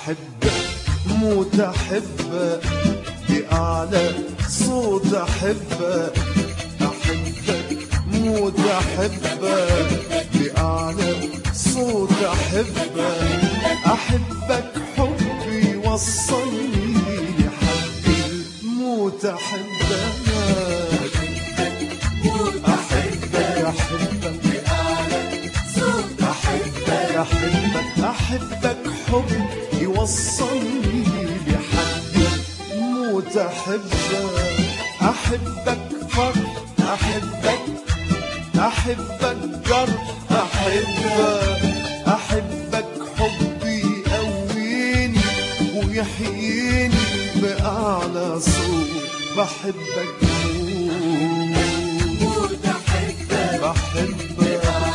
أحبك موت أحبك بأعلى صوت أحبك أحبك موت أحبك بأعلى صوت أحبك أحبك حبي وصلني لحد الموت أحبك أحبك أحبك أحبك أحبك أحبك حب يوصلني لحد موت أحبك أحبك فرح أحبك أحبك جرح أحبك أحبك حبي يقويني ويحييني بأعلى صوت بحبك موت بحبك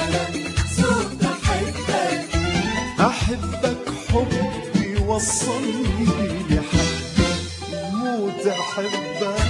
أحبك حبي وصلني لحد موت أحبك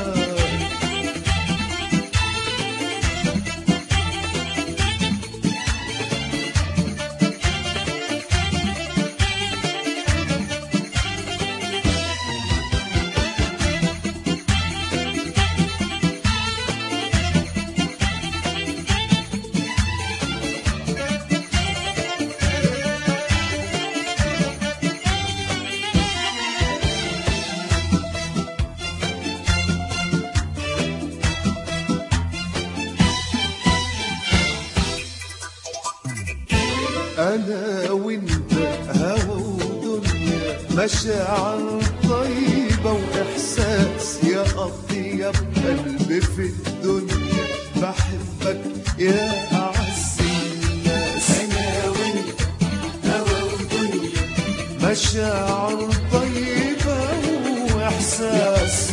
أنا وأنت هوا ودنيا مشاعر طيبة وإحساس يا أطيب قلب في الدنيا بحبك يا أعز الناس أنا وأنت هوا ودنيا مشاعر طيبة وإحساس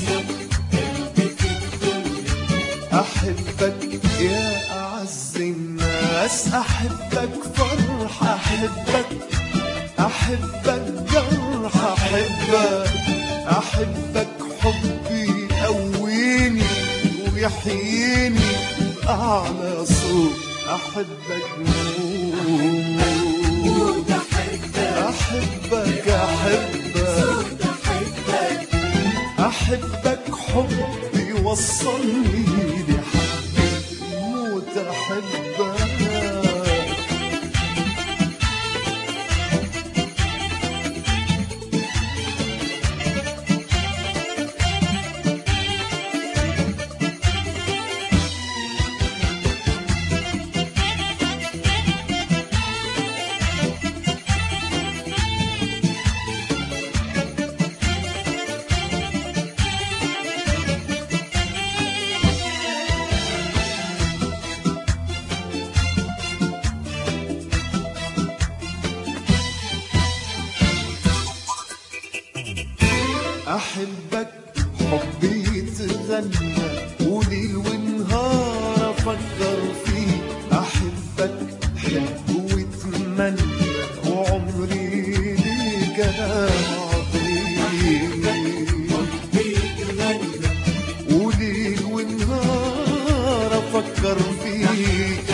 أحبك يا أعز الناس أحبك فرح أحبك أحبك جرح أحبك أحبك حبي يقويني ويحييني بأعلى صوت أحبك موت أحبك أحبك أحبك حبي وصلني لحد موت أحبك أحبك حبي يتغنى وليل ونهار أفكر فيه أحبك حب واتمنى وعمري ليك أنا عظيم وليل ونهار أفكر فيك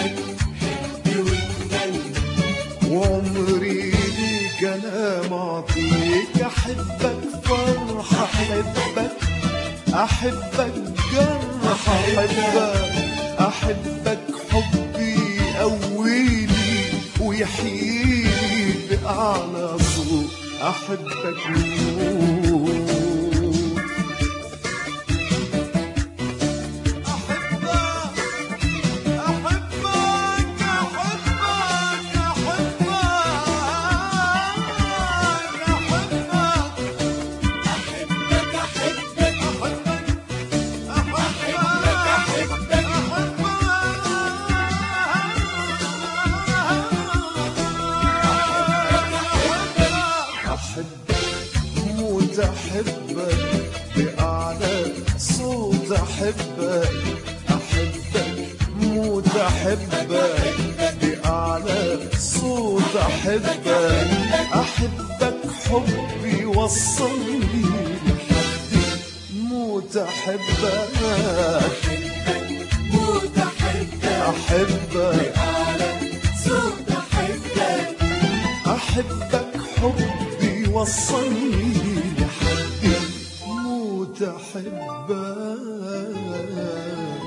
وعمري ليك انا معطيك احبك فرح احبك احبك جرح احبك احبك حبي يقويني ويحييني باعلى صوت احبك موت أحبك موت أحبك بأعلى صوت أحبك أحبك موت أحبك بأعلى صوت أحبك أحبك حبي وصلني لحد موت أحبك أحبك أحبك حبي وصلني لحد موت احبك